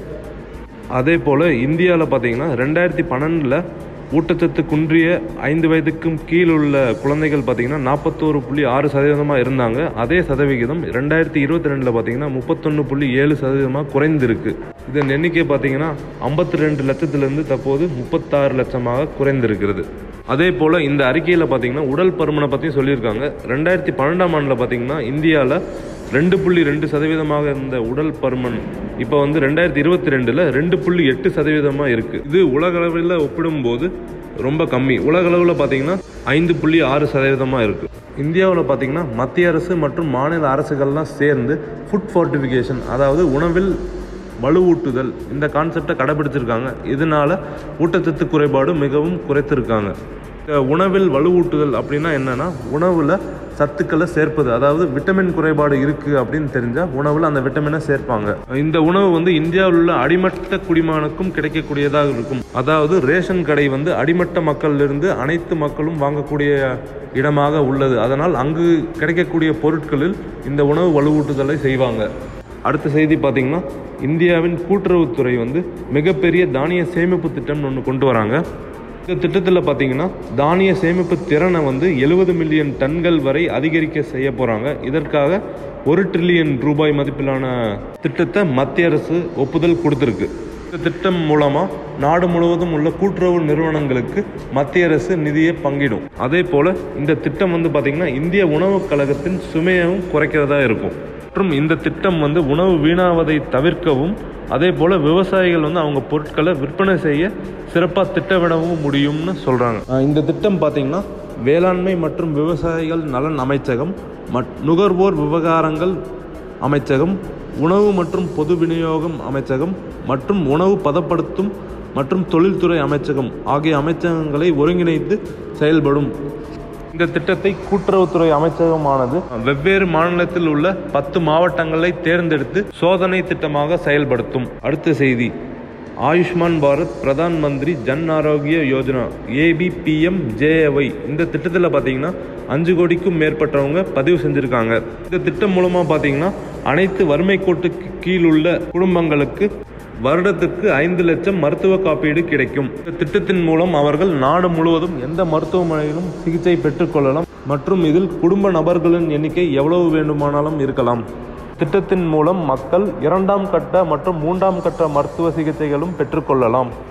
அதே போல் இந்தியாவில் பார்த்தீங்கன்னா ரெண்டாயிரத்தி பன்னெண்டில் ஊட்டச்சத்து குன்றிய ஐந்து வயதுக்கும் கீழ் உள்ள குழந்தைகள் பார்த்தீங்கன்னா நாற்பத்தோரு புள்ளி ஆறு சதவீதமாக இருந்தாங்க அதே சதவிகிதம் ரெண்டாயிரத்தி இருபத்தி ரெண்டில் பார்த்தீங்கன்னா முப்பத்தொன்று புள்ளி ஏழு சதவீதமாக குறைந்திருக்கு இதன் எண்ணிக்கை பார்த்தீங்கன்னா ஐம்பத்தி ரெண்டு லட்சத்திலிருந்து தற்போது முப்பத்தாறு லட்சமாக குறைந்திருக்கிறது அதே போல் இந்த அறிக்கையில் பார்த்தீங்கன்னா உடல் பருமனை பற்றியும் சொல்லியிருக்காங்க ரெண்டாயிரத்தி பன்னெண்டாம் ஆண்டில் பார்த்தீங்கன்னா இந்தியாவில் ரெண்டு புள்ளி ரெண்டு சதவீதமாக இருந்த உடல் பருமன் இப்போ வந்து ரெண்டாயிரத்தி இருபத்தி ரெண்டில் ரெண்டு புள்ளி எட்டு சதவீதமாக இருக்குது இது உலகளவில் ஒப்பிடும்போது ரொம்ப கம்மி உலகளவில் பார்த்தீங்கன்னா ஐந்து புள்ளி ஆறு சதவீதமாக இருக்குது இந்தியாவில் பார்த்தீங்கன்னா மத்திய அரசு மற்றும் மாநில அரசுகள்லாம் சேர்ந்து ஃபுட் ஃபோர்ட்டிஃபிகேஷன் அதாவது உணவில் வலுவூட்டுதல் இந்த கான்செப்டை கடைபிடிச்சிருக்காங்க இதனால ஊட்டச்சத்து குறைபாடு மிகவும் குறைத்திருக்காங்க இந்த உணவில் வலுவூட்டுதல் அப்படின்னா என்னன்னா உணவில் சத்துக்களை சேர்ப்பது அதாவது விட்டமின் குறைபாடு இருக்குது அப்படின்னு தெரிஞ்சால் உணவில் அந்த விட்டமினை சேர்ப்பாங்க இந்த உணவு வந்து இந்தியாவில் உள்ள அடிமட்ட குடிமகனுக்கும் கிடைக்கக்கூடியதாக இருக்கும் அதாவது ரேஷன் கடை வந்து அடிமட்ட மக்களிலிருந்து அனைத்து மக்களும் வாங்கக்கூடிய இடமாக உள்ளது அதனால் அங்கு கிடைக்கக்கூடிய பொருட்களில் இந்த உணவு வலுவூட்டுதலை செய்வாங்க அடுத்த செய்தி பார்த்தீங்கன்னா இந்தியாவின் கூட்டுறவுத்துறை வந்து மிகப்பெரிய தானிய சேமிப்பு திட்டம்னு ஒன்று கொண்டு வராங்க இந்த திட்டத்தில் பார்த்தீங்கன்னா தானிய சேமிப்பு திறனை வந்து எழுபது மில்லியன் டன்கள் வரை அதிகரிக்க செய்ய போகிறாங்க இதற்காக ஒரு ட்ரில்லியன் ரூபாய் மதிப்பிலான திட்டத்தை மத்திய அரசு ஒப்புதல் கொடுத்துருக்கு இந்த திட்டம் மூலமாக நாடு முழுவதும் உள்ள கூட்டுறவு நிறுவனங்களுக்கு மத்திய அரசு நிதியை பங்கிடும் அதே போல் இந்த திட்டம் வந்து பார்த்திங்கன்னா இந்திய உணவுக் கழகத்தின் சுமையவும் குறைக்கிறதா இருக்கும் மற்றும் இந்த திட்டம் வந்து உணவு வீணாவதை தவிர்க்கவும் அதே போல் விவசாயிகள் வந்து அவங்க பொருட்களை விற்பனை செய்ய சிறப்பாக திட்டமிடவும் முடியும்னு சொல்கிறாங்க இந்த திட்டம் பார்த்திங்கன்னா வேளாண்மை மற்றும் விவசாயிகள் நலன் அமைச்சகம் மட் நுகர்வோர் விவகாரங்கள் அமைச்சகம் உணவு மற்றும் பொது விநியோகம் அமைச்சகம் மற்றும் உணவு பதப்படுத்தும் மற்றும் தொழில்துறை அமைச்சகம் ஆகிய அமைச்சகங்களை ஒருங்கிணைத்து செயல்படும் இந்த திட்டத்தை கூட்டுறவுத்துறை அமைச்சகமானது வெவ்வேறு மாநிலத்தில் உள்ள பத்து மாவட்டங்களை தேர்ந்தெடுத்து சோதனை திட்டமாக செயல்படுத்தும் அடுத்த செய்தி ஆயுஷ்மான் பாரத் பிரதான் மந்திரி ஜன் ஆரோக்கிய யோஜனா ஏபிபிஎம் ஜேஏஒய் இந்த திட்டத்தில் பார்த்தீங்கன்னா அஞ்சு கோடிக்கும் மேற்பட்டவங்க பதிவு செஞ்சுருக்காங்க இந்த திட்டம் மூலமாக பார்த்தீங்கன்னா அனைத்து வறுமை கோட்டுக்கு கீழ் உள்ள குடும்பங்களுக்கு வருடத்துக்கு ஐந்து லட்சம் மருத்துவ காப்பீடு கிடைக்கும் இந்த திட்டத்தின் மூலம் அவர்கள் நாடு முழுவதும் எந்த மருத்துவமனையிலும் சிகிச்சை பெற்றுக்கொள்ளலாம் மற்றும் இதில் குடும்ப நபர்களின் எண்ணிக்கை எவ்வளவு வேண்டுமானாலும் இருக்கலாம் திட்டத்தின் மூலம் மக்கள் இரண்டாம் கட்ட மற்றும் மூன்றாம் கட்ட மருத்துவ சிகிச்சைகளும் பெற்றுக்கொள்ளலாம்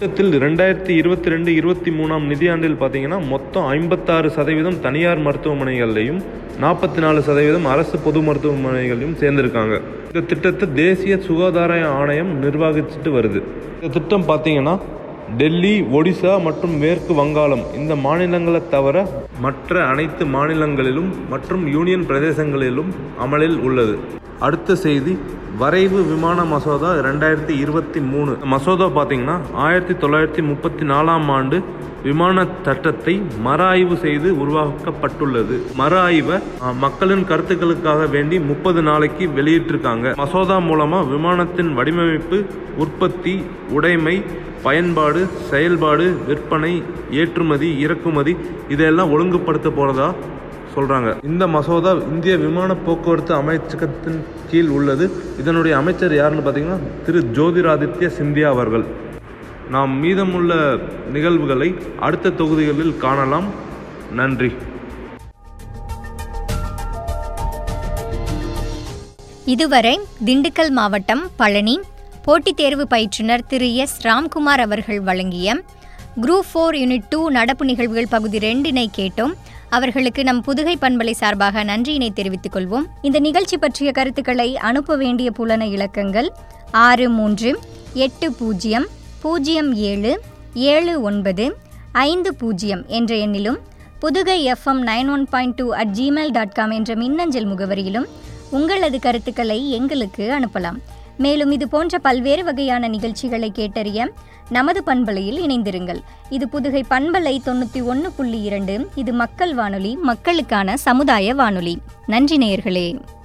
மொத்தத்தில் ரெண்டாயிரத்தி இருபத்தி ரெண்டு இருபத்தி மூணாம் நிதியாண்டில் பார்த்தீங்கன்னா மொத்தம் ஐம்பத்தாறு சதவீதம் தனியார் மருத்துவமனைகள்லையும் நாற்பத்தி நாலு சதவீதம் அரசு பொது மருத்துவமனைகளையும் சேர்ந்திருக்காங்க இந்த திட்டத்தை தேசிய சுகாதார ஆணையம் நிர்வகிச்சுட்டு வருது இந்த திட்டம் பார்த்தீங்கன்னா டெல்லி ஒடிசா மற்றும் மேற்கு வங்காளம் இந்த மாநிலங்களை தவிர மற்ற அனைத்து மாநிலங்களிலும் மற்றும் யூனியன் பிரதேசங்களிலும் அமலில் உள்ளது அடுத்த செய்தி வரைவு விமான மசோதா ரெண்டாயிரத்தி இருபத்தி மூணு மசோதா பார்த்தீங்கன்னா ஆயிரத்தி தொள்ளாயிரத்தி முப்பத்தி நாலாம் ஆண்டு விமான சட்டத்தை மறு ஆய்வு செய்து உருவாக்கப்பட்டுள்ளது மறு ஆய்வை அஹ், மக்களின் கருத்துக்களுக்காக வேண்டி முப்பது நாளைக்கு வெளியிட்டிருக்காங்க மசோதா மூலமா விமானத்தின் வடிவமைப்பு உற்பத்தி உடைமை பயன்பாடு செயல்பாடு விற்பனை ஏற்றுமதி இறக்குமதி இதெல்லாம் ஒழுங்குபடுத்த போறதா சொல்றாங்க இந்த மசோதா இந்திய விமான போக்குவரத்து அமைச்சகத்தின் கீழ் உள்ளது இதனுடைய அமைச்சர் யாருன்னு பார்த்தீங்கன்னா திரு ஜோதிராதித்ய சிந்தியா அவர்கள் நாம் மீதமுள்ள நிகழ்வுகளை அடுத்த தொகுதிகளில் காணலாம் நன்றி இதுவரை திண்டுக்கல் மாவட்டம் பழனி போட்டித் தேர்வு பயிற்றுனர் திரு எஸ் ராம்குமார் அவர்கள் வழங்கிய குரூப் ஃபோர் யூனிட் டூ நடப்பு நிகழ்வுகள் பகுதி ரெண்டினை கேட்டோம் அவர்களுக்கு நம் புதுகை பண்பலை சார்பாக நன்றியினை தெரிவித்துக் கொள்வோம் இந்த நிகழ்ச்சி பற்றிய கருத்துக்களை அனுப்ப வேண்டிய புலன இலக்கங்கள் ஆறு மூன்று எட்டு பூஜ்ஜியம் பூஜ்ஜியம் ஏழு ஏழு ஒன்பது ஐந்து பூஜ்ஜியம் என்ற எண்ணிலும் Pudugai FM nine one point two at Gmail dot com என்ற மின்னஞ்சல் முகவரியிலும் உங்களது கருத்துக்களை எங்களுக்கு அனுப்பலாம் மேலும் இது போன்ற பல்வேறு வகையான நிகழ்ச்சிகளை கேட்டறிய நமது பண்பலையில் இணைந்திருங்கள் இது புதுகை பண்பலை தொண்ணூற்றி ஒன்று புள்ளி இரண்டு இது மக்கள் வானொலி மக்களுக்கான சமுதாய வானொலி நன்றி நேயர்களே